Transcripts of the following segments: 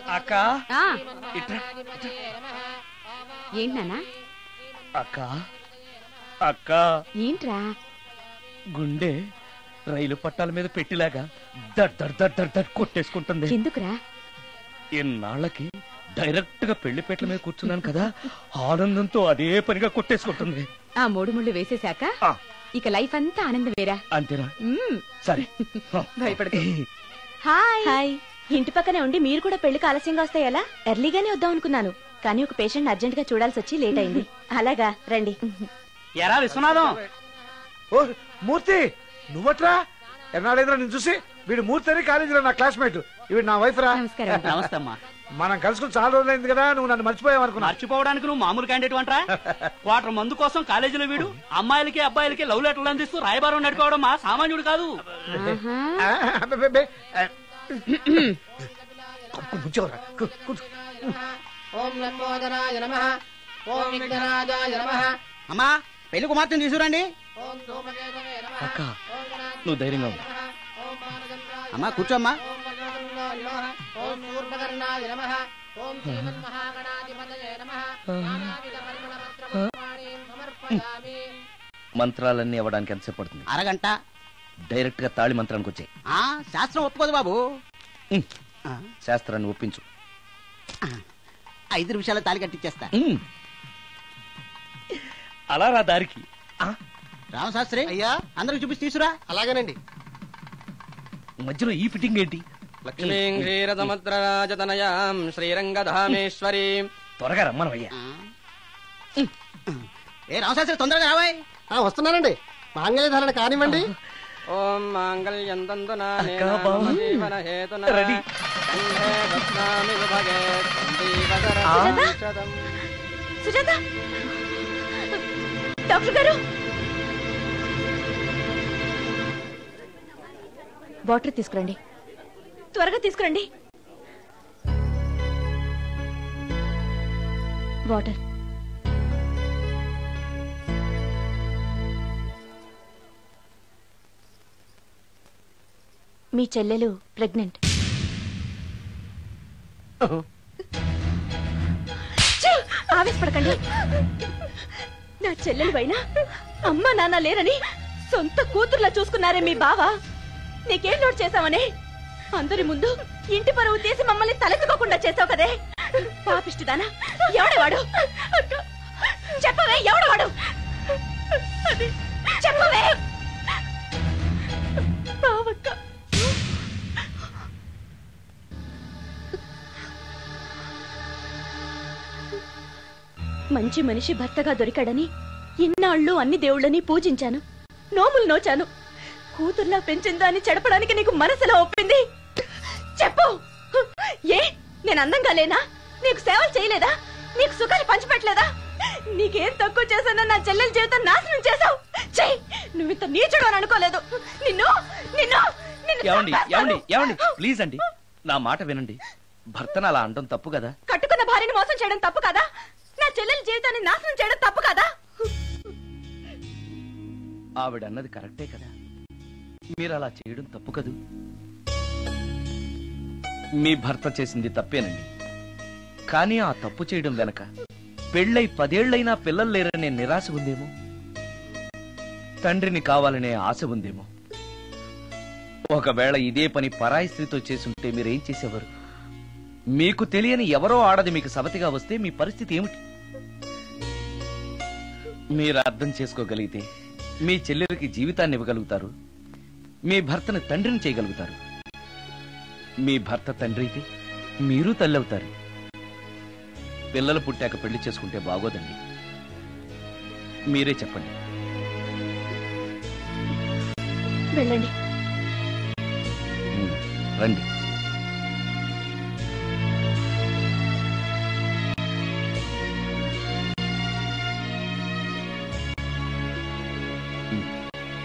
అక్క ఆ, ఇట్రా ఏంటి నాన్న అక్క అక్క ఏంట్రా గుండె రైలు పట్టాల మీద పెట్టిలాగా దడ్ దడ్ దడ్ దడ్ దడ్ కొట్టేసుకుంటుంది ఎందుకురా ఇన్నాళ్ళకి డైరెక్ట్ గా పెళ్లిపేటల మీద కూర్చున్నాను కదా ఆనందంతో అదే పనిగా కొట్టేసుకుంటుంది ఆ మూడు ముళ్ళు వేసేశాక ఆ, ఇక లైఫ్ అంతా ఆనందం వేరా అంతేనా మ్మ్. సరే భయపడకు. హాయ్ హాయ్ ఇంటి పక్కనే ఉండి మీరు కూడా పెళ్లికి ఆలస్యంగా వస్తే ఎలా ఎర్లీగానే వద్దాం అనుకున్నాను కానీ ఒక పేషెంట్ అర్జెంట్ గా చూడాల్సి వచ్చి లేట్ అయింది అలాగా రండి ఎరా విశ్వనాథం ఓ మూర్తి నువ్వట్రా ఎన్నాడైందిరా నేను చూసి వీడు మూర్తి అని కాలేజీలో నా క్లాస్మేట్ ఇవి నా వైఫ్ రా నమస్కారం నమస్తే అమ్మా మనం కలుసుకుని చాలా రోజులైంది కదా నువ్వు నన్ను మర్చిపోయావు అనుకున్నా మర్చిపోవడానికి నువ్వు మామూలు క్యాండిడేట్ అంటరా క్వార్టర్ మందు కోసం కాలేజీలో వీడు అమ్మాయిలకి అబ్బాయిలకి లవ్ లెటర్లు అందిస్తూ రాయబారం నడుకోవడం మా సామాన్యుడు కాదు ఆహా. ఆ, అబ్బే, అబ్బే, ఆ, కు- కూర్చోరా కు- కూర్చో. ఓం లంబోదరాయ నమ ఓం విఘ్నరాజాయ నమ అమ్మా పెళ్లి కుమార్తెను తీసుకురండి ఓం ధూమకేతవే నమ అక్క నువ్వు ధైర్యంగా ఉండు ఓం బాలచంద్రాయ అమ్మా కూర్చోమ్మా ఓం వజ్రతుండాయ నమ ఓం శూర్పకర్ణాయ నమ ఓం శ్రీమన్మహాగణాధిపతయే నమ నానావిధ పరిమళపత్ర పుష్పాణీం సమర్పయామి మంత్రాలన్నీ అవ్వడానికి ఎంతసేపు పడుతుంది అరగంట డైరెక్ట్ గా తాళి మంత్రానికి వచ్చాయి ఆ శాస్త్రం ఒప్పుకోదు బాబు ఆ, శాస్త్రాన్ని ఒప్పించు ఐదు నిమిషాల తాలి కట్టించేస్తా ఉమ్. అలా రా దారికి ఆ, రామశాస్త్రి అయ్యా అందరికి చూపించి తీసురా అలాగేనండి మధ్యలో ఈ ఫిట్టింగ్ ఏంటి లక్ష్మీం క్షీరసముద్రరాజతనయాం శ్రీరంగధామేశ్వరీం త్వరగా రమ్మను అయ్యా ఆ. ఏ రామశాస్త్రి తొందరగా రావాయ్ వస్తున్నానండి మాంగళ్య ధారణ కానివ్వండి ఓం మాంగళ్యం తంతునా అక్కా, బావ. జీవన హేతున రెడీ. కంఠే బధ్నామి విభగే సందీపకరం ఆ. శతం. సుజాత డాక్టర్ గారు వాటర్ తీసుకురండి త్వరగా తీసుకురండి వాటర్ మీ చెల్లెలు ప్రెగ్నెంట్ ఛీ! ఆవేశపడకండి నా చెల్లెలు పైన అమ్మా నాన్న లేరని సొంత కూతుర్లా చూసుకున్నారే మీ బావ నీకేం నోట్ చేశావనే అందరి ముందు ఇంటి పరువు తీసి మమ్మల్ని తలెత్తుకోకుండా చేసావు కదే పాపిష్టిదానా ఎవడవాడు చెప్పవే ఎవడవాడు చెప్పవే బావక్క మంచి మనిషి భర్తగా దొరికాడని ఇన్నాళ్ళు అన్ని దేవుళ్ళని పూజించాను నోములు నోచాను కూతుర్లా పెంచిందా అని చెడపడానికి నీకు మనసులో ఒప్పింది చెప్పు ఏ నేను అందంగా లేనా నీకు సేవలు చేయలేదా నీకు సుఖాలు పంచిపెట్టలేదా నీకేం తక్కువ చేశానో నా చెల్లెల జీవితం నాశనం చేశావు చెయ్యి నువ్వు ఇంత నీచుడు అని అనుకోలేదు నిన్ను నిన్ను నిన్ను ఏమండి చంపేస్తాను. ఏమండి ఏమండి ప్లీజ్ అండి నా మాట వినండి భర్తను అలా అంటం తప్పు కదా కట్టుకున్న భార్యని మోసం చేయడం తప్పు కదా నా చెల్లెల జీవితాన్ని నాశనం చేయడం తప్పు కదా ఆవిడ అన్నది కరెక్టే కదా మీరు అలా చేయడం తప్పు కదూ మీ భర్త చేసింది తప్పేనండి కానీ ఆ తప్పు చేయడం వెనక పెళ్ళై పదేళ్లైనా పిల్లలు లేరనే నిరాశ ఉందేమో తండ్రిని కావాలనే ఆశ ఉందేమో ఒకవేళ ఇదే పని పరాయి స్త్రీతో చేసుంటే మీరేం చేసేవారు మీకు తెలియని ఎవరో ఆడది మీకు సవతిగా వస్తే మీ పరిస్థితి ఏమిటి మీరు అర్థం చేసుకోగలిగితే మీ చెల్లెలకి జీవితాన్ని ఇవ్వగలుగుతారు మీ భర్తను తండ్రిని చేయగలుగుతారు మీ భర్త తండ్రి అయితే మీరు తల్లి అవుతారు పిల్లలు పుట్టాక పెళ్లి చేసుకుంటే బాగోదండి మీరే చెప్పండి వెళ్ళండి ఉమ్, రండి ఉమ్.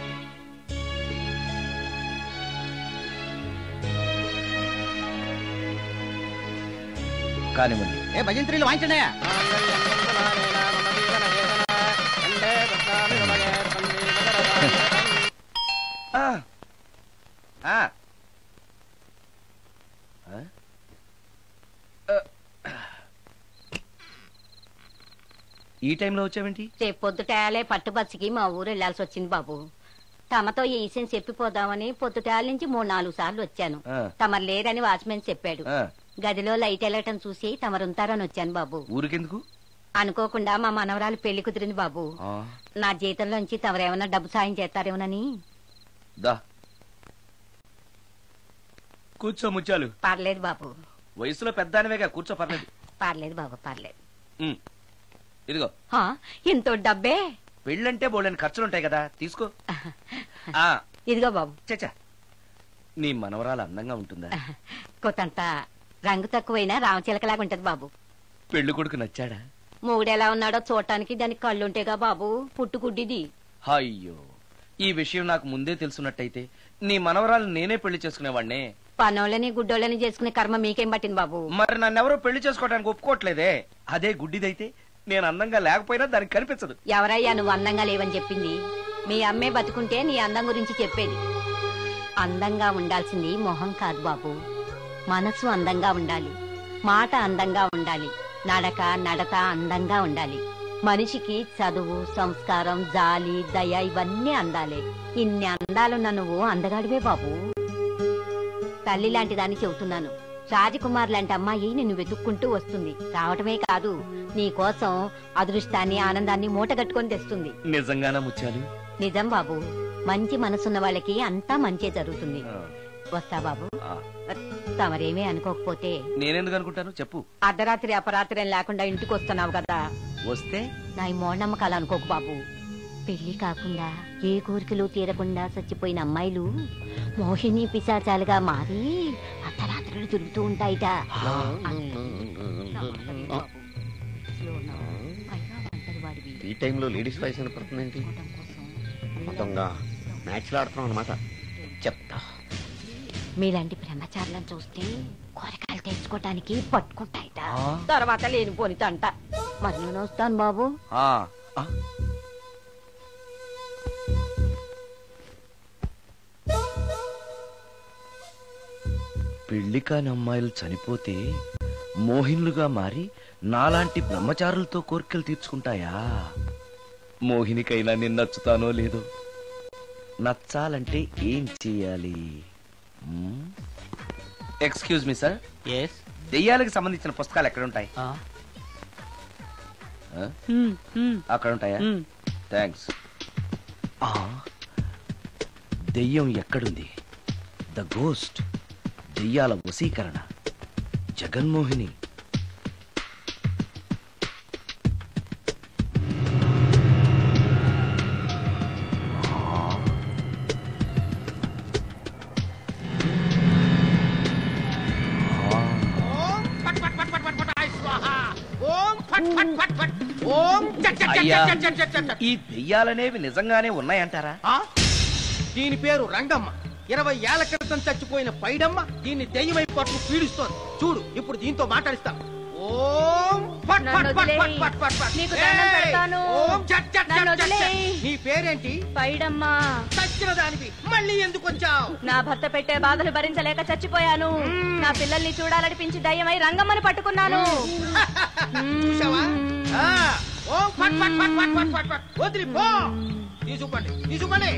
కానివ్వండి ఏ భజంత్రీలు వాయించండియా మాంగళ్యం తంతునా మమ జీవన హేతున కంఠే బధ్నామి విభగే సందీపకరం శతం. ఆ. ఆ. ఆ? ఈ టైంలో వచ్చావేంటి రేపు పొద్దుటాలే పట్టుబచ్చికి మా ఊరు వెళ్లాల్సి వచ్చింది బాబు తమతో ఈ విషయం చెప్పిపోదామని పొద్దుటాల నుంచి మూడు నాలుగు సార్లు వచ్చాను ఆ. తమరు లేరని వాచ్మెన్ చెప్పాడు ఆ, గదిలో లైట్ వెళ్ళటం చూసి తమరుంటారని వచ్చాను బాబు ఊరికెందుకు అనుకోకుండా మా మనవరాలు పెళ్లి కుదిరింది బాబు ఆ, నా జీతంలోంచి తమరేమన్నా డబ్బు సాయం చేస్తారేమోనని దా కూర్చో ముచ్చాలు పర్లేదు బాబు వయసులో పెద్దానివేగా కూర్చో పర్లేదు పర్లేదు బాబు పర్లేదు ఉమ్, ఇదిగో హా, ఇంతో డబ్బే పెళ్ళంటే బోళ్ళని ఖర్చులుంటాయి కదా తీసుకో ఆ ఇదిగో బాబు చచ్చా నీ మనవరాలు అందంగా ఉంటుందా కొత్తంత రంగు తక్కువైనా రామచిలకలాగా ఉంటది బాబు పెళ్లి కొడుకు నచ్చాడా మూడెలా ఉన్నాడో చూడటానికి దానికి కళ్ళుంటేగా బాబు పుట్టుకుడ్డిది అయ్యో ఈ విషయం నాకు ముందే తెలుసున్నట్టయితే నీ మనవరాలు నేనే పెళ్లి చేసుకునేవాడినే పనోళ్ళని గుడ్డోళ్ళని చేసుకునే కర్మ మీకేం పట్టింది బాబు మరి నన్నెవరో పెళ్లి చేసుకోవడానికి ఒప్పుకోవట్లేదే అదే గుడ్డిదైతే నేను అందంగా లేకపోయినా దానికి కనిపించదు ఎవరయ్యా నువ్వు అందంగా లేవని చెప్పింది మీ అమ్మే బతుకుంటే నీ అందం గురించి చెప్పేది అందంగా ఉండాల్సింది మొహం కాదు బాబు మనసు అందంగా ఉండాలి మాట అందంగా ఉండాలి నడక నడత అందంగా ఉండాలి మనిషికి చదువు సంస్కారం జాలి దయ ఇవన్నీ అందాలే ఇన్ని అందాలున్న నువ్వు అందగాడివే బాబు తల్లి లాంటి దాన్ని చెబుతున్నాను రాజకుమార్ లాంటి అమ్మాయి నిన్ను వెతుక్కుంటూ వస్తుంది రావటమే కాదు నీ కోసం అదృష్టాన్ని ఆనందాన్ని మూటగట్టుకొని తెస్తుంది నిజంగానా ముత్యాలు నిజం బాబు మంచి మనసున్న వాళ్ళకి అంతా మంచే జరుగుతుంది ఆ, వస్తా బాబు ఆ. తమరేమీ అనుకోకపోతే నేనెందుకు అనుకుంటాను చెప్పు అర్ధరాత్రి అపరాత్రి అని లేకుండా ఇంటికి వస్తున్నావు కదా వస్తే నా ఈ మూఢనమ్మకాలు అనుకోకు బాబు పెళ్లి కాకుండా ఏ కోరికలు తీరకుండా చచ్చిపోయిన అమ్మాయిలు మోహిని పిశాచాలుగా మారి అర్ధరాత్రులు తిరుగుతూ ఉంటాయిట ఈ టైంలో లేడీస్ వాయిస్ వినపడుతుందేంటి మొత్తంగా మ్యాచ్లు ఆడుతున్నాం అనమాట చెప్తా మీలాంటి బ్రహ్మచారులను చూస్తే కూరగాయలు తెచ్చుకోవటానికి పట్టుకుంటాయిట ఆ. తర్వాత లేనిపోని తంట మరి నేను వస్తాను బాబు ఆ, ఆ. పెళ్లి కాని అమ్మాయిలు చనిపోతే మోహినులుగా మారి నాలాంటి బ్రహ్మచారులతో కోరికలు తీర్చుకుంటాయా మోహినికైనా నేను నచ్చుతానో లేదో నచ్చాలంటే ఏం చెయ్యాలి ఎక్స్క్యూజ్ మీ సార్ ఎస్ దెయ్యాలకు సంబంధించిన పుస్తకాలు ఎక్కడ ఉంటాయి ఆ? అక్కడ ఉంటాయా థ్యాంక్స్ దెయ్యం ఎక్కడుంది ద గోస్ట్ దెయ్యాల వశీకరణ జగన్మోహిని అయ్యా ఈ దెయ్యాలనేవి నిజంగానే ఉన్నాయంటారా ఆ? దీని పేరు రంగమ్మ ఇరవై ఏళ్ల క్రితం చచ్చిపోయిన పైడమ్మ దీన్ని దెయ్యమై పట్టు పీడిస్తోంది చూడు ఇప్పుడు దీంతో మాట్లాడిస్తాం ఓం ఫట్ ఫట్ నన్ను ఫట్ ఫట్ వదిలేయ్. ఫట్ ఫట్ ఫట్. నీకు దండం ఏయ్! పెడతాను. ఓం చట్ చట్ చట్ నన్ను చట్ చట్. వదిలేయ్. నీ పేరేంటి పైడమ్మా చచ్చిన దానివి మళ్ళీ ఎందుకు వచ్చావు నా భర్త పెట్టే బాధలు భరించలేక చచ్చిపోయాను నా పిల్లల్ని చూడాలనిపించి దయ్యమై రంగమ్మని పట్టుకున్నాను చూసావా ఆ, ఓం ఫట్ ఫట్ ఫట్ ఫట్ ఫట్ ఫట్ ఫట్ వదిలి పో తీసుకుపండి తీసుకుపండి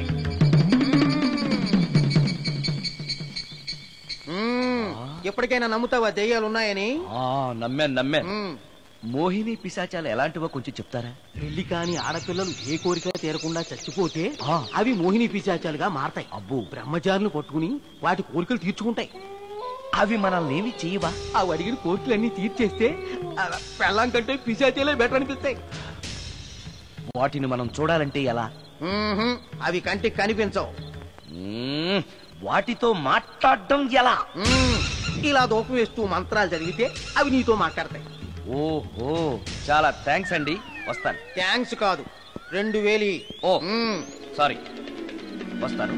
మ్మ్. ఎప్పటికైనా నమ్ముతావా దెయ్యాలు ఉన్నాయని ఆ నమ్మాను నమ్మాను మ్మ్. మోహిని పిశాచాలు ఎలాంటివో కొంచెం చెప్తారా పెళ్లి కాని ఆడపిల్లలు ఏ కోరిక తీరకుండా చచ్చిపోతే ఆ. అవి మోహిని పిశాచాలుగా మారతాయి అబ్బో బ్రహ్మచారులు పట్టుకుని వాటి కోరికలు తీర్చుకుంటాయి అవి మనల్ని ఏమి చేయవా అవి అడిగిన కోరికలన్నీ తీర్చేస్తే ఆ, పెళ్ళాం కంటే పిశాచాలే బెటర్ అనిపిస్తాయి వాటిని మనం చూడాలంటే ఎలా అవి కంటికి కనిపించవు మ్మ్, వాటితో మాట్లాడడం ఎలా మ్మ్. ఇలా దూపం వేస్తూ మంత్రాలు చదివితే అవి నీతో మాట్లాడతాయి ఓహో చాలా థ్యాంక్స్ అండి వస్తాను థ్యాంక్స్ కాదు రెండు వేలి ఓ మ్మ్. సారీ వస్తాను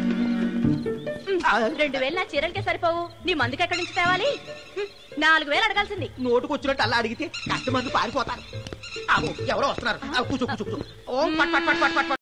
రెండు వేలు నా చీరలకే సరిపోవు నీ మందుకి ఎక్కడి నుంచి తేవాలి హ్మ్, నాలుగు వేలు అడగాల్సింది నోటుకొచ్చినట్టు అలా అడిగితే కస్టమర్లు పారిపోతారు అబ్బో, ఎవరో వస్తున్నారు ఆ, కూర్చో కూర్చో కూర్చో ఓం పట్ పట్ పట్ పట్ పట్